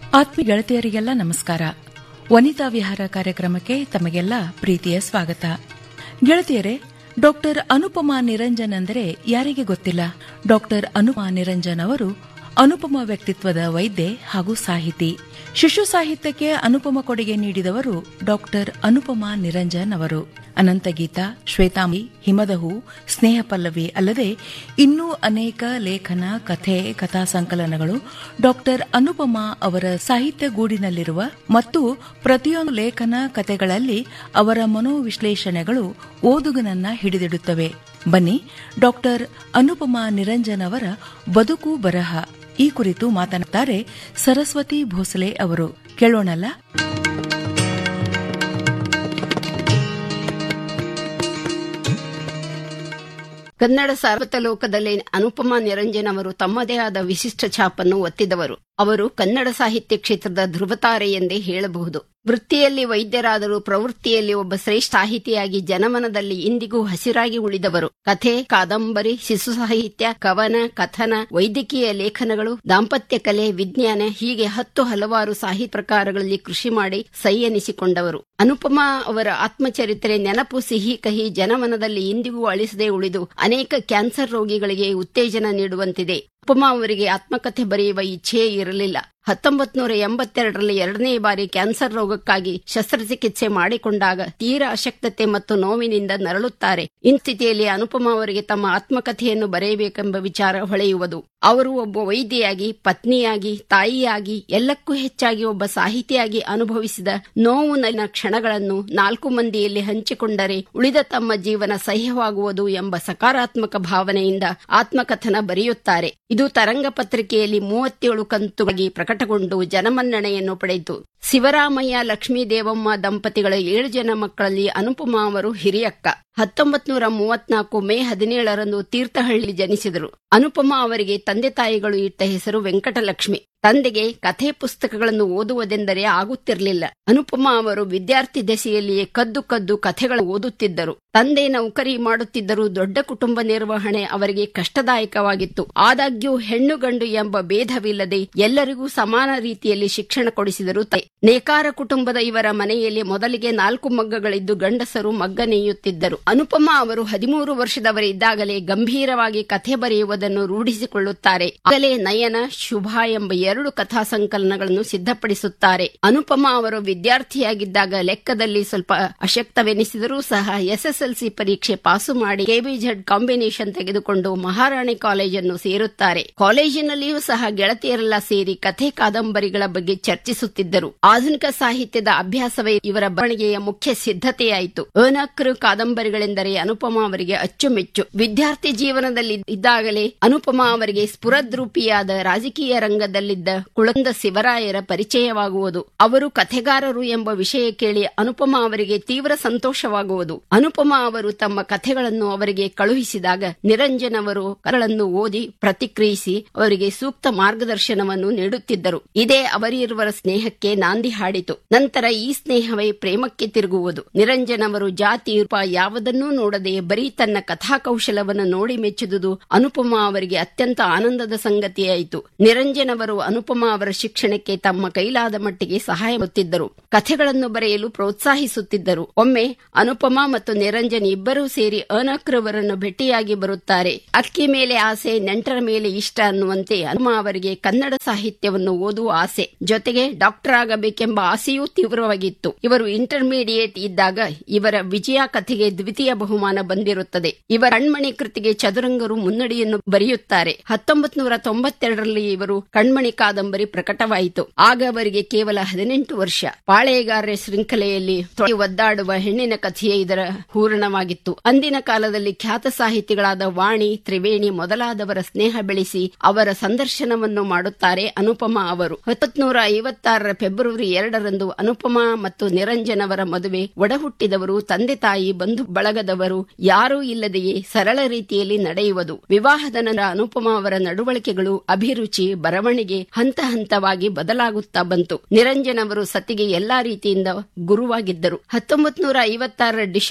ಆತ್ಮೀಯ ಗೆಳತಿಯರಿಗೆಲ್ಲ ನಮಸ್ಕಾರ ವನಿತಾ ವಿಹಾರ ಕಾರ್ಯಕ್ರಮಕ್ಕೆ ತಮಗೆಲ್ಲ ಪ್ರೀತಿಯ ಸ್ವಾಗತ ಗೆಳತಿಯರೇ ಡಾಕ್ಟರ್ ಅನುಪಮಾ ನಿರಂಜನ್ ಅಂದರೆ ಯಾರಿಗೆ ಗೊತ್ತಿಲ್ಲ ಡಾಕ್ಟರ್ ಅನುಪಮಾ ನಿರಂಜನ್ ಅವರು ಅನುಪಮ ವ್ಯಕ್ತಿತ್ವದ ವೈದ್ಯೆ ಹಾಗೂ ಸಾಹಿತಿ ಶಿಶು ಸಾಹಿತ್ಯಕ್ಕೆ ಅನುಪಮ ಕೊಡುಗೆ ನೀಡಿದವರು ಡಾಕ್ಟರ್ ಅನುಪಮಾ ನಿರಂಜನ್ ಅವರು ಅನಂತಗೀತ ಶ್ವೇತಾಂಬಿ ಹಿಮದಹು ಸ್ನೇಹ ಪಲ್ಲವಿ ಅಲ್ಲದೆ ಇನ್ನೂ ಅನೇಕ ಲೇಖನ ಕಥೆ ಕಥಾ ಸಂಕಲನಗಳು ಡಾಕ್ಟರ್ ಅನುಪಮಾ ಅವರ ಸಾಹಿತ್ಯ ಗೂಡಿನಲ್ಲಿರುವ ಮತ್ತು ಪ್ರತಿಯೊಂದು ಲೇಖನ ಕಥೆಗಳಲ್ಲಿ ಅವರ ಮನೋವಿಶ್ಲೇಷಣೆಗಳು ಓದುಗನನ್ನ ಹಿಡಿದಿಡುತ್ತವೆ ಬನ್ನಿ ಡಾಕ್ಟರ್ ಅನುಪಮಾ ನಿರಂಜನ್ ಅವರ ಬದುಕು ಬರಹ ಈ ಕುರಿತು ಮಾತನಾಡುತ್ತಾರೆ ಸರಸ್ವತಿ ಭೋಸಲೆ ಅವರು ಕೇಳೋಣಲ್ಲ ಕನ್ನಡ ಸಾರ್ವತಲೋಕದಲ್ಲಿ ಅನುಪಮಾ ನಿರಂಜನ್ ಅವರು ತಮ್ಮದೇ ಆದ ವಿಶಿಷ್ಟ ಛಾಪನ್ನು ಒತ್ತಿದವರು ಅವರು ಕನ್ನಡ ಸಾಹಿತ್ಯ ಕ್ಷೇತ್ರದ ಧ್ರುವತಾರೆ ಎಂದೇ ಹೇಳಬಹುದು ವೃತ್ತಿಯಲ್ಲಿ ವೈದ್ಯರಾದರೂ ಪ್ರವೃತ್ತಿಯಲ್ಲಿ ಒಬ್ಬ ಶ್ರೇಷ್ಠ ಸಾಹಿತಿಯಾಗಿ ಜನಮನದಲ್ಲಿ ಇಂದಿಗೂ ಹಸಿರಾಗಿ ಉಳಿದವರು ಕಥೆ ಕಾದಂಬರಿ ಶಿಶು ಸಾಹಿತ್ಯ ಕವನ ಕಥನ ವೈದ್ಯಕೀಯ ಲೇಖನಗಳು ದಾಂಪತ್ಯ ಕಲೆ ವಿಜ್ಞಾನ ಹೀಗೆ ಹತ್ತು ಹಲವಾರು ಸಾಹಿತ್ಯ ಪ್ರಕಾರಗಳಲ್ಲಿ ಕೃಷಿ ಮಾಡಿ ಸೈ ಎನಿಸಿಕೊಂಡವರು ಅನುಪಮಾ ಅವರ ಆತ್ಮಚರಿತ್ರೆ ನೆನಪು ಸಿಹಿ ಕಹಿ ಜನಮನದಲ್ಲಿ ಇಂದಿಗೂ ಅಳಿಸದೆ ಉಳಿದು ಅನೇಕ ಕ್ಯಾನ್ಸರ್ ರೋಗಿಗಳಿಗೆ ಉತ್ತೇಜನ ನೀಡುವಂತಿದೆ ಉಪಮಾ ಅವರಿಗೆ ಆತ್ಮಕಥೆ ಬರೆಯುವ ಇಚ್ಛೆಯೇ ಇರಲಿಲ್ಲ ಹತ್ತೊಂಬತ್ ನೂರ ಎಂಬತ್ತೆರಡರಲ್ಲಿ ಎರಡನೇ ಬಾರಿ ಕ್ಯಾನ್ಸರ್ ರೋಗಕ್ಕಾಗಿ ಶಸ್ತ್ರಚಿಕಿತ್ಸೆ ಮಾಡಿಕೊಂಡಾಗ ತೀರಾ ಅಶಕ್ತತೆ ಮತ್ತು ನೋವಿನಿಂದ ನರಳುತ್ತಾರೆ ಸ್ಥಿತಿಯಲ್ಲಿ ಅನುಪಮಾ ಅವರಿಗೆ ತಮ್ಮ ಆತ್ಮಕಥೆಯನ್ನು ಬರೆಯಬೇಕೆಂಬ ವಿಚಾರ ಹೊಳೆಯುವುದು ಅವರು ಒಬ್ಬ ವೈದ್ಯೆಯಾಗಿ ಪತ್ನಿಯಾಗಿ ತಾಯಿಯಾಗಿ ಎಲ್ಲಕ್ಕೂ ಹೆಚ್ಚಾಗಿ ಒಬ್ಬ ಸಾಹಿತಿಯಾಗಿ ಅನುಭವಿಸಿದ ನೋವು ನನ್ನ ಕ್ಷಣಗಳನ್ನು ನಾಲ್ಕು ಮಂದಿಯಲ್ಲಿ ಹಂಚಿಕೊಂಡರೆ ಉಳಿದ ತಮ್ಮ ಜೀವನ ಸಹ್ಯವಾಗುವುದು ಎಂಬ ಸಕಾರಾತ್ಮಕ ಭಾವನೆಯಿಂದ ಆತ್ಮಕಥನ ಬರೆಯುತ್ತಾರೆ ಇದು ತರಂಗ ಪತ್ರಿಕೆಯಲ್ಲಿ ಮೂವತ್ತೇಳು ಕಂತುಗಳಾಗಿ ಪ್ರಕಟಗೊಂಡು ಜನಮನ್ನಣೆಯನ್ನು ಪಡೆಯಿತು ಶಿವರಾಮಯ್ಯ ಲಕ್ಷ್ಮೀ ದೇವಮ್ಮ ದಂಪತಿಗಳ ಏಳು ಜನ ಮಕ್ಕಳಲ್ಲಿ ಅನುಪಮಾ ಅವರು ಹಿರಿಯಕ್ಕ ಹತ್ತೊಂಬತ್ ನೂರ ಮೂವತ್ನಾಲ್ಕು ಮೇ ಹದಿನೇಳರಂದು ತೀರ್ಥಹಳ್ಳಿ ಜನಿಸಿದರು ಅನುಪಮಾ ಅವರಿಗೆ ತಂದೆ ತಾಯಿಗಳು ಇಟ್ಟ ಹೆಸರು ವೆಂಕಟಲಕ್ಷ್ಮಿ ತಂದೆಗೆ ಕಥೆ ಪುಸ್ತಕಗಳನ್ನು ಓದುವುದೆಂದರೆ ಆಗುತ್ತಿರಲಿಲ್ಲ ಅನುಪಮಾ ಅವರು ವಿದ್ಯಾರ್ಥಿ ದೆಸೆಯಲ್ಲಿಯೇ ಕದ್ದು ಕದ್ದು ಕಥೆಗಳು ಓದುತ್ತಿದ್ದರು ತಂದೆ ನೌಕರಿ ಮಾಡುತ್ತಿದ್ದರೂ ದೊಡ್ಡ ಕುಟುಂಬ ನಿರ್ವಹಣೆ ಅವರಿಗೆ ಕಷ್ಟದಾಯಕವಾಗಿತ್ತು ಆದಾಗ್ಯೂ ಹೆಣ್ಣು ಗಂಡು ಎಂಬ ಭೇದವಿಲ್ಲದೆ ಎಲ್ಲರಿಗೂ ಸಮಾನ ರೀತಿಯಲ್ಲಿ ಶಿಕ್ಷಣ ಕೊಡಿಸಿದರು ನೇಕಾರ ಕುಟುಂಬದ ಇವರ ಮನೆಯಲ್ಲಿ ಮೊದಲಿಗೆ ನಾಲ್ಕು ಮಗ್ಗಗಳಿದ್ದು ಗಂಡಸರು ಮಗ್ಗ ನೇಯುತ್ತಿದ್ದರು ಅನುಪಮಾ ಅವರು ಹದಿಮೂರು ವರ್ಷದವರಿದ್ದಾಗಲೇ ಗಂಭೀರವಾಗಿ ಕಥೆ ಬರೆಯುವುದನ್ನು ರೂಢಿಸಿಕೊಳ್ಳುತ್ತಾರೆ ಆಗಲೇ ನಯನ ಶುಭ ಎಂಬ ಎರಡು ಕಥಾ ಸಂಕಲನಗಳನ್ನು ಸಿದ್ಧಪಡಿಸುತ್ತಾರೆ ಅನುಪಮಾ ಅವರು ವಿದ್ಯಾರ್ಥಿಯಾಗಿದ್ದಾಗ ಲೆಕ್ಕದಲ್ಲಿ ಸ್ವಲ್ಪ ಅಶಕ್ತವೆನಿಸಿದರೂ ಸಹ ಎಸ್ಎಸ್ಎಲ್ಸಿ ಪರೀಕ್ಷೆ ಪಾಸು ಮಾಡಿ ಕೆಬಿಜೆಡ್ ಕಾಂಬಿನೇಷನ್ ತೆಗೆದುಕೊಂಡು ಮಹಾರಾಣಿ ಕಾಲೇಜನ್ನು ಸೇರುತ್ತಾರೆ ಕಾಲೇಜಿನಲ್ಲಿಯೂ ಸಹ ಗೆಳತಿಯರೆಲ್ಲ ಸೇರಿ ಕಥೆ ಕಾದಂಬರಿಗಳ ಬಗ್ಗೆ ಚರ್ಚಿಸುತ್ತಿದ್ದರು ಆಧುನಿಕ ಸಾಹಿತ್ಯದ ಅಭ್ಯಾಸವೇ ಇವರ ಬರವಣಿಗೆಯ ಮುಖ್ಯ ಸಿದ್ಧತೆಯಾಯಿತು ಅನಕರು ಕಾದಂಬರಿಗಳೆಂದರೆ ಅನುಪಮಾ ಅವರಿಗೆ ಅಚ್ಚುಮೆಚ್ಚು ವಿದ್ಯಾರ್ಥಿ ಜೀವನದಲ್ಲಿ ಇದ್ದಾಗಲೇ ಅನುಪಮಾ ಅವರಿಗೆ ಸ್ಫುರದ್ರೂಪಿಯಾದ ರಾಜಕೀಯ ರಂಗದಲ್ಲಿದ್ದ ಕುಳಂದ ಶಿವರಾಯರ ಪರಿಚಯವಾಗುವುದು ಅವರು ಕಥೆಗಾರರು ಎಂಬ ವಿಷಯ ಕೇಳಿ ಅನುಪಮಾ ಅವರಿಗೆ ತೀವ್ರ ಸಂತೋಷವಾಗುವುದು ಅನುಪಮಾ ಅವರು ತಮ್ಮ ಕಥೆಗಳನ್ನು ಅವರಿಗೆ ಕಳುಹಿಸಿದಾಗ ನಿರಂಜನ್ ಅವರು ಕರಳನ್ನು ಓದಿ ಪ್ರತಿಕ್ರಿಯಿಸಿ ಅವರಿಗೆ ಸೂಕ್ತ ಮಾರ್ಗದರ್ಶನವನ್ನು ನೀಡುತ್ತಿದ್ದರು ಇದೇ ಅವರಿರುವರ ಸ್ನೇಹಕ್ಕೆ ನಾಂದಿ ಹಾಡಿತು ನಂತರ ಈ ಸ್ನೇಹವೇ ಪ್ರೇಮಕ್ಕೆ ತಿರುಗುವುದು ನಿರಂಜನ್ ಅವರು ಜಾತಿ ರೂಪ ಯಾವುದನ್ನೂ ನೋಡದೆ ಬರೀ ತನ್ನ ಕಥಾಕೌಶಲವನ್ನು ನೋಡಿ ಮೆಚ್ಚುವುದು ಅನುಪಮಾ ಅವರಿಗೆ ಅತ್ಯಂತ ಆನಂದದ ಸಂಗತಿಯಾಯಿತು ನಿರಂಜನ್ ಅವರು ಅನುಪಮಾ ಅವರ ಶಿಕ್ಷಣಕ್ಕೆ ತಮ್ಮ ಕೈಲಾದ ಮಟ್ಟಿಗೆ ಸಹಾಯ ಮಾಡುತ್ತಿದ್ದರು ಕಥೆಗಳನ್ನು ಬರೆಯಲು ಪ್ರೋತ್ಸಾಹಿಸುತ್ತಿದ್ದರು ಒಮ್ಮೆ ಅನುಪಮಾ ಮತ್ತು ನಿರಂಜನ್ ಇಬ್ಬರೂ ಸೇರಿ ಅನಕ್ರವರನ್ನು ಭೇಟಿಯಾಗಿ ಬರುತ್ತಾರೆ ಅಕ್ಕಿ ಮೇಲೆ ಆಸೆ ನೆಂಟರ ಮೇಲೆ ಇಷ್ಟ ಅನ್ನುವಂತೆ ಅನುಪಮಾ ಅವರಿಗೆ ಕನ್ನಡ ಸಾಹಿತ್ಯವನ್ನು ಓದುವ ಆಸೆ ಜೊತೆಗೆ ಡಾಕ್ಟರ್ ಆಗಬೇಕೆಂಬ ಆಸೆಯೂ ತೀವ್ರವಾಗಿತ್ತು ಇವರು ಇಂಟರ್ಮೀಡಿಯೇಟ್ ಇದ್ದಾಗ ಇವರ ವಿಜಯ ಕಥೆಗೆ ದ್ವಿತೀಯ ಬಹುಮಾನ ಬಂದಿರುತ್ತದೆ ಇವರ ಕಣ್ಮಣಿ ಕೃತಿಗೆ ಚದುರಂಗರು ಮುನ್ನಡಿಯನ್ನು ಬರೆಯುತ್ತಾರೆ ಹತ್ತೊಂಬತ್ ನೂರ ತೊಂಬತ್ತೆರಡರಲ್ಲಿ ಇವರು ಕಣ್ಮಣಿ ಕಾದಂಬರಿ ಪ್ರಕಟವಾಯಿತು ಆಗ ಅವರಿಗೆ ಕೇವಲ ಹದಿನೆಂಟು ವರ್ಷ ಪಾಳೆಗಾರರ ಶೃಂಖಲೆಯಲ್ಲಿ ತೊಳೆ ಒದ್ದಾಡುವ ಹೆಣ್ಣಿನ ಕಥೆಯೇ ಇದರ ಹೂರಣವಾಗಿತ್ತು ಅಂದಿನ ಕಾಲದಲ್ಲಿ ಖ್ಯಾತ ಸಾಹಿತಿಗಳಾದ ವಾಣಿ ತ್ರಿವೇಣಿ ಮೊದಲಾದವರ ಸ್ನೇಹ ಬೆಳೆಸಿ ಅವರ ಸಂದರ್ಶನವನ್ನು ಮಾಡುತ್ತಾರೆ ಅನುಪಮಾ ಅವರು ಹತ್ತೊತ್ನೂರ ಐವತ್ತಾರರ ಫೆಬ್ರವರಿ ಎರಡರಂದು ಅನುಪಮಾ ಮತ್ತು ನಿರಂಜನ್ ಅವರ ಮದುವೆ ಒಡಹುಟ್ಟಿದವರು ತಂದೆ ತಾಯಿ ಬಂಧು ಬಳಗದವರು ಯಾರೂ ಇಲ್ಲದೆಯೇ ಸರಳ ರೀತಿಯಲ್ಲಿ ನಡೆಯುವುದು ವಿವಾಹದ ನಂತರ ಅನುಪಮಾ ಅವರ ನಡವಳಿಕೆಗಳು ಅಭಿರುಚಿ ಬರವಣಿಗೆ ಹಂತ ಹಂತವಾಗಿ ಬದಲಾಗುತ್ತಾ ಬಂತು ನಿರಂಜನ್ ಅವರು ಸತಿಗೆ ಎಲ್ಲಾ ರೀತಿಯಿಂದ ಗುರುವಾಗಿದ್ದರು ಹತ್ತೊಂಬತ್ ನೂರ ಐವತ್ತಾರರ ಡಿಸೆಂಬರ್ನಲ್ಲಿ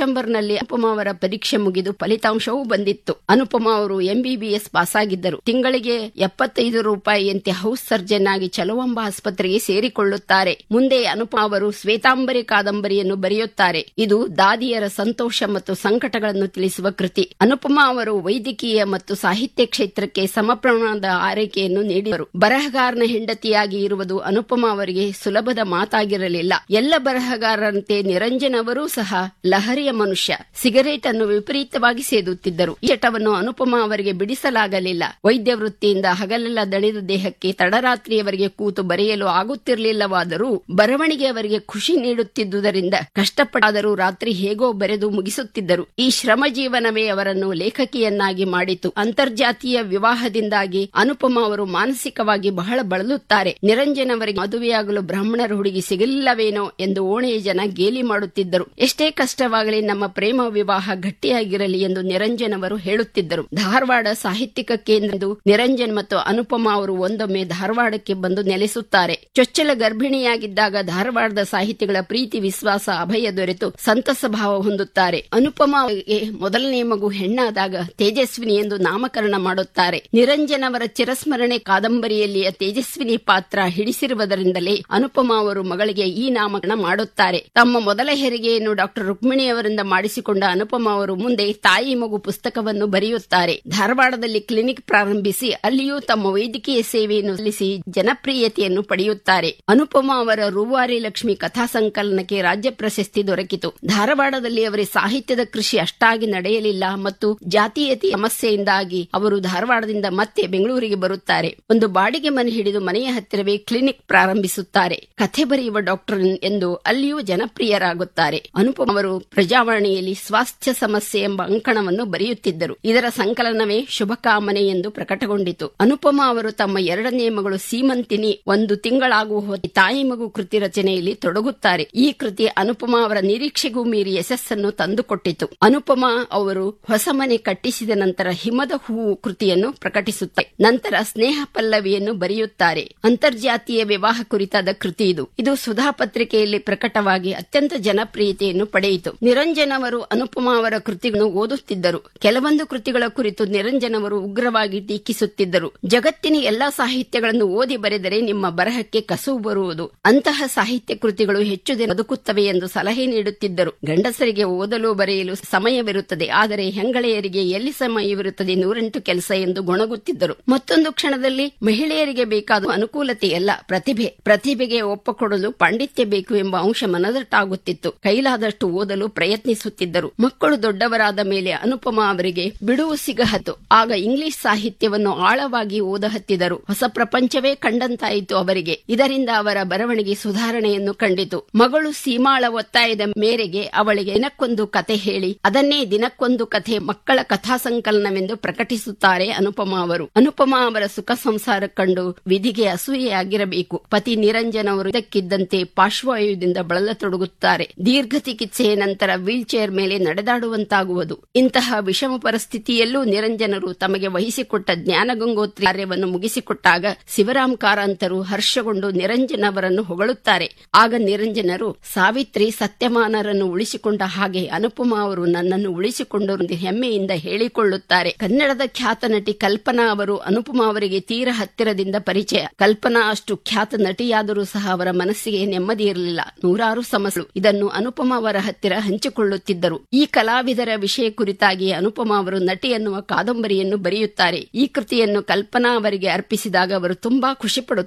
ತಿಂಗಳಲ್ಲಿ ಅನುಪಮ ಅವರ ಪರೀಕ್ಷೆ ಮುಗಿದು ಫಲಿತಾಂಶವೂ ಬಂದಿತ್ತು ಅನುಪಮ ಅವರು ಎಂಬಿಬಿಎಸ್ ಪಾಸ್ ಆಗಿದ್ದರು ತಿಂಗಳಿಗೆ ಎಪ್ಪತ್ತೈದು ರೂಪಾಯಿಯಂತೆ ಹೌಸ್ ಸರ್ಜನ್ ಆಗಿ ಚಲುವಂಬ ಆಸ್ಪತ್ರೆಗೆ ಸೇರಿಕೊಳ್ಳುತ್ತಾರೆ ಮುಂದೆ ಅನುಪಮ ಅವರು ಶ್ವೇತಾಂಬರಿ ಕಾದಂಬರಿಯನ್ನು ಬರೆಯುತ್ತಾರೆ ಇದು ದಾದಿಯರ ಸಂತೋಷ ಮತ್ತು ಸಂಕಟಗಳನ್ನು ತಿಳಿಸುವ ಕೃತಿ ಅನುಪಮ ಅವರು ವೈದ್ಯಕೀಯ ಮತ್ತು ಸಾಹಿತ್ಯ ಕ್ಷೇತ್ರಕ್ಕೆ ಸಮಪ್ರಮಾಣದ ಆರೈಕೆಯನ್ನು ನೀಡಿದರು ಬರಹಗಾರನ ಹೆಂಡತಿಯಾಗಿ ಇರುವುದು ಅನುಪಮ ಅವರಿಗೆ ಸುಲಭದ ಮಾತಾಗಿರಲಿಲ್ಲ ಎಲ್ಲ ಬರಹಗಾರರಂತೆ ನಿರಂಜನ್ ಅವರೂ ಸಹ ಲಹರಿಯ ಮನುಷ್ಯ ಸಿಗರೇಟ್ ಅನ್ನು ವಿಪರೀತವಾಗಿ ಸೇದುತ್ತಿದ್ದರು ಈ ಚಟವನ್ನು ಅನುಪಮ ಅವರಿಗೆ ಬಿಡಿಸಲಾಗಲಿಲ್ಲ ವೈದ್ಯ ವೃತ್ತಿಯಿಂದ ಹಗಲೆಲ್ಲ ದಣಿದ ದೇಹಕ್ಕೆ ತಡರಾತ್ರಿಯವರೆಗೆ ಕೂತು ಬರೆಯಲು ಆಗುತ್ತಿರಲಿಲ್ಲವಾದರೂ ಬರವಣಿಗೆ ಅವರಿಗೆ ಖುಷಿ ನೀಡುತ್ತಿದ್ದುದರಿಂದ ಕಷ್ಟಪಟ್ಟಾದರೂ ರಾತ್ರಿ ಹೇಗೋ ಬರೆದು ಮುಗಿಸುತ್ತಿದ್ದರು ಈ ಶ್ರಮ ಜೀವನವೇ ಅವರನ್ನು ಲೇಖಕಿಯನ್ನಾಗಿ ಮಾಡಿತು ಅಂತರ್ಜಾತೀಯ ವಿವಾಹದಿಂದಾಗಿ ಅನುಪಮ ಅವರು ಮಾನಸಿಕವಾಗಿ ಬಹಳ ಬಳಲುತ್ತಾರೆ ನಿರಂಜನ್ ಅವರಿಗೆ ಮದುವೆಯಾಗಲು ಬ್ರಾಹ್ಮಣರ ಹುಡುಗಿ ಸಿಗಲಿಲ್ಲವೇನೋ ಎಂದು ಓಣೆಯ ಜನ ಗೇಲಿ ಮಾಡುತ್ತಿದ್ದರು ಎಷ್ಟೇ ಕಷ್ಟವಾಗಲಿ ನಮ್ಮ ಪ್ರೇಮ ವಿವಾಹ ಗಟ್ಟಿಯಾಗಿರಲಿ ಎಂದು ನಿರಂಜನ್ ಅವರು ಹೇಳುತ್ತಿದ್ದರು ಧಾರವಾಡ ಸಾಹಿತ್ಯಿಕ ಕೇಂದ್ರದ್ದು ನಿರಂಜನ್ ಮತ್ತು ಅನುಪಮ ಅವರು ಒಂದೊಮ್ಮೆ ಧಾರವಾಡಕ್ಕೆ ಬಂದು ನೆಲೆಸುತ್ತಾರೆ ಚೊಚ್ಚಲ ಗರ್ಭಿಣಿಯಾಗಿದ್ದಾಗ ಧಾರವಾಡದ ಸಾಹಿತಿಗಳ ಪ್ರೀತಿ ವಿಶ್ವಾಸ ಅಭಯ ದೊರೆತು ಸಂತಸ ಭಾವ ಹೊಂದುತ್ತಾರೆ ಅನುಪಮ ಅವರಿಗೆ ಮೊದಲನೇ ಮಗು ಹೆಣ್ಣಾದಾಗ ತೇಜಸ್ವಿನಿ ಎಂದು ನಾಮಕರಣ ಮಾಡುತ್ತಾರೆ ನಿರಂಜನ್ ಅವರ ಚಿರಸ್ಮರಣೆ ಕಾದಂಬರಿಯಲ್ಲಿಯ ತೇಜಸ್ವಿನಿ ಪಾತ್ರ ಹಿಡಿಸಿರುವುದರಿಂದಲೇ ಅನುಪಮ ಅವರು ಮಗಳಿಗೆ ಈ ನಾಮಕರಣ ಮಾಡುತ್ತಾರೆ ತಮ್ಮ ಮೊದಲ ಹೆರಿಗೆಯನ್ನು ಡಾಕ್ಟರ್ ರುಕ್ಮಿಣಿ ಅವರಿಂದ ಮಾಡಿಸಿಕೊಂಡ ಅನುಪಮ ಅವರು ಮುಂದೆ ತಾಯಿ ಮಗು ಪುಸ್ತಕವನ್ನು ಬರೆಯುತ್ತಾರೆ ಧಾರವಾಡದಲ್ಲಿ ಕ್ಲಿನಿಕ್ ಪ್ರಾರಂಭಿಸಿ ಅಲ್ಲಿಯೂ ತಮ್ಮ ವೈದ್ಯಕೀಯ ಸೇವೆಯನ್ನು ಸಲ್ಲಿಸಿ ಜನಪ್ರಿಯತೆಯನ್ನು ಪಡೆಯುತ್ತಾರೆ ಅನುಪಮ ಅವರ ರೂವಾರಿ ಲಕ್ಷ್ಮಿ ಕಥಾ ಸಂಕಲನಕ್ಕೆ ರಾಜ್ಯ ಪ್ರಶಸ್ತಿ ದೊರಕಿತು ಧಾರವಾಡದಲ್ಲಿ ಅವರಿಗೆ ಸಾಹಿತ್ಯದ ಕೃಷಿ ಅಷ್ಟಾಗಿ ನಡೆಯಲಿಲ್ಲ ಮತ್ತು ಜಾತೀಯತೆ ಸಮಸ್ಯೆಯಿಂದಾಗಿ ಅವರು ಧಾರವಾಡದಿಂದ ಮತ್ತೆ ಬೆಂಗಳೂರಿಗೆ ಬರುತ್ತಾರೆ ಒಂದು ಬಾಡಿಗೆ ಮನೆ ಹಿಡಿದು ಮನೆಯ ಹತ್ತಿರವೇ ಕ್ಲಿನಿಕ್ ಪ್ರಾರಂಭಿಸುತ್ತಾರೆ ಕಥೆ ಬರೆಯುವ ಡಾಕ್ಟರ್ ಎಂದು ಅಲ್ಲಿಯೂ ಜನಪ್ರಿಯರಾಗುತ್ತಾರೆ ಅನುಪಮ ಅವರು ಪ್ರಜಾವಾಣಿಯಲ್ಲಿ ಸ್ವಾಸ್ಥ್ಯ ಸಮಸ್ಯೆ ಎಂಬ ಅಂಕಣವನ್ನು ಬರೆಯುತ್ತಿದ್ದರು ಇದರ ಸಂಕಲನವೇ ಶುಭಕಾಮನೆ ಎಂದು ಪ್ರಕಟಗೊಂಡಿತು ಅನುಪಮ ಅವರು ತಮ್ಮ ಎರಡನೇ ಮಗಳು ಸೀಮಂತಿನಿ ಒಂದು ತಿಂಗಳಾಗುವ ಹೊತ್ತಿಗೆ ತಾಯಿ ಮಗು ಕೃತಿ ರಚನೆಯಲ್ಲಿ ತೊಡಗುತ್ತಾರೆ ಈ ಕೃತಿ ಅನುಪಮ ಅವರ ನಿರೀಕ್ಷೆಗೂ ಮೀರಿ ಯಶಸ್ಸನ್ನು ತಂದುಕೊಟ್ಟಿತು ಅನುಪಮ ಅವರು ಹೊಸ ಮನೆ ಕಟ್ಟಿಸಿದ ನಂತರ ಹಿಮದ ಹೂವು ಕೃತಿಯನ್ನು ಪ್ರಕಟಿಸುತ್ತಾರೆ ನಂತರ ಸ್ನೇಹ ಪಲ್ಲವಿಯನ್ನು ಬರೆಯುತ್ತಾರೆ ಅಂತರ್ಜಾತೀಯ ವಿವಾಹ ಕುರಿತಾದ ಕೃತಿ ಇದು ಇದು ಸುಧಾ ಪತ್ರಿಕೆಯಲ್ಲಿ ಪ್ರಕಟವಾಗಿ ಅತ್ಯಂತ ಜನಪ್ರಿಯತೆಯನ್ನು ಪಡೆಯಿತು ನಿರಂಜನ್ ಅವರು ಅನುಪಮ ಅವರ ಕೃತಿಗಳನ್ನು ಓದುತ್ತಿದ್ದರು ಕೆಲವೊಂದು ಕೃತಿಗಳ ಕುರಿತು ನಿರಂಜನ್ ಅವರು ಉಗ್ರವಾಗಿ ಟೀಕಿಸುತ್ತಿದ್ದರು ಜಗತ್ತಿನ ಎಲ್ಲಾ ಸಾಹಿತ್ಯಗಳನ್ನು ಓದಿ ಬರೆದರೆ ನಿಮ್ಮ ಬರಹಕ್ಕೆ ಕಸುವು ಬರುವುದು ಅಂತಹ ಸಾಹಿತ್ಯ ಕೃತಿಗಳು ಹೆಚ್ಚು ದಿನ ಬದುಕುತ್ತವೆ ಎಂದು ಸಲಹೆ ನೀಡುತ್ತಿದ್ದರು ಗಂಡಸರಿಗೆ ಓದಲು ಬರೆಯಲು ಸಮಯವಿರುತ್ತದೆ ಆದರೆ ಹೆಂಗಳೆಯರಿಗೆ ಎಲ್ಲಿ ಸಮಯವಿರುತ್ತದೆ ನೂರೆಂಟು ಕೆಲಸ ಎಂದು ಗೊಣಗುತ್ತಿದ್ದರು ಮತ್ತೊಂದು ಕ್ಷಣದಲ್ಲಿ ಮಹಿಳೆಯರಿಗೆ ಬೇಕಾದ ಅನುಕೂಲತೆಯಲ್ಲ ಪ್ರತಿಭೆ ಪ್ರತಿಭೆಗೆ ಒಪ್ಪಕೊಡಲು ಪಾಂಡಿತ್ಯ ಬೇಕು ಎಂಬ ಅಂಶ ಮನದಟ್ಟಾಗುತ್ತಿತ್ತು ಕೈಲಾದಷ್ಟು ಓದಲು ಪ್ರಯತ್ನಿಸುತ್ತಿದ್ದರು ಮಕ್ಕಳು ದೊಡ್ಡವರಾದ ಮೇಲೆ ಅನುಪಮ ಅವರಿಗೆ ಬಿಡುವು ಸಿಗಹತ್ತು ಆಗ ಇಂಗ್ಲಿಷ್ ಸಾಹಿತ್ಯವನ್ನು ಆಳವಾಗಿ ಓದಹತ್ತಿದರು ಹೊಸ ಪ್ರಪಂಚವೇ ಕಂಡಂತಾಯಿತು ಅವರಿಗೆ ಇದರಿಂದ ಅವರ ಬರವಣಿಗೆ ಸುಧಾರಣೆಯನ್ನು ಕಂಡಿತು ಮಗಳು ಸೀಮಾಳ ಒತ್ತಾಯದ ಮೇರೆಗೆ ಅವಳಿಗೆ ದಿನಕ್ಕೊಂದು ಕತೆ ಹೇಳಿ ಅದನ್ನೇ ದಿನಕ್ಕೊಂದು ಕಥೆ ಮಕ್ಕಳ ಕಥಾ ಸಂಕಲನವೆಂದು ಪ್ರಕಟಿಸುತ್ತಾರೆ ಅನುಪಮ ಅವರು ಅನುಪಮ ಅವರ ಸುಖ ಸಂಸಾರ ಕಂಡು ವಿಧಿಗೆ ಅಸೂಯೆಯಾಗಿರಬೇಕು ಪತಿ ನಿರಂಜನ್ ಅವರು ಇದಕ್ಕಿದ್ದಂತೆ ಪಾರ್ಶ್ವವಾಯುದಿಂದ ಬಳಲತೊಡಗುತ್ತಾರೆ ದೀರ್ಘ ಚಿಕಿತ್ಸೆಯ ನಂತರ ವೀಲ್ ಚೇರ್ ಮೇಲೆ ನಡೆದಾಡುವಂತಾಗುವುದು ಇಂತಹ ವಿಷಮ ಪರಿಸ್ಥಿತಿಯಲ್ಲೂ ನಿರಂಜನರು ತಮಗೆ ವಹಿಸಿಕೊಟ್ಟ ಜ್ಞಾನಗಂಗೋತ್ರಿ ಕಾರ್ಯವನ್ನು ಮುಗಿಸಿಕೊಟ್ಟಾಗ ಶಿವರಾಮ್ ಕಾರಂತರು ಹರ್ಷಗೊಂಡು ನಿರಂಜನ್ ಅವರನ್ನು ಹೊಗಳುತ್ತಾರೆ ಆಗ ನಿರಂಜನರು ಸಾವಿತ್ರಿ ಸತ್ಯಮಾನರನ್ನು ಉಳಿಸಿಕೊಂಡ ಹಾಗೆ ಅನುಪಮ ಅವರು ನನ್ನನ್ನು ಉಳಿಸಿಕೊಂಡರು ಎಂದು ಹೆಮ್ಮೆಯಿಂದ ಹೇಳಿಕೊಳ್ಳುತ್ತಾರೆ ಕನ್ನಡದ ಖ್ಯಾತ ನಟಿ ಕಲ್ಪನಾ ಅವರು ಅನುಪಮ ಅವರಿಗೆ ತೀರ ಹತ್ತಿರದಿಂದ ಪರಿಚಯ ಕಲ್ಪನಾ ಅಷ್ಟು ಖ್ಯಾತ ನಟಿಯಾದರೂ ಸಹ ಅವರ ಮನಸ್ಸಿಗೆ ನೆಮ್ಮದಿ ಇರಲಿಲ್ಲ ನೂರಾರು ಸಮಸ್ಯೆಗಳು ಇದನ್ನು ಅನುಪಮ ಅವರ ಹತ್ತಿರ ಹಂಚಿಕೊಳ್ಳುತ್ತಿದ್ದರು ಈ ಕಲಾವಿದರ ವಿಷಯ ಕುರಿತಾಗಿ ಅನುಪಮ ಅವರು ನಟಿ ಎನ್ನುವ ಕಾದಂಬರಿಯನ್ನು ಬರೆಯುತ್ತಾರೆ ಈ ಕೃತಿಯನ್ನು ಕಲ್ಪನಾ ಅವರಿಗೆ ಅರ್ಪಿಸಿದಾಗ ಅವರು ತುಂಬಾ ಖುಷಿ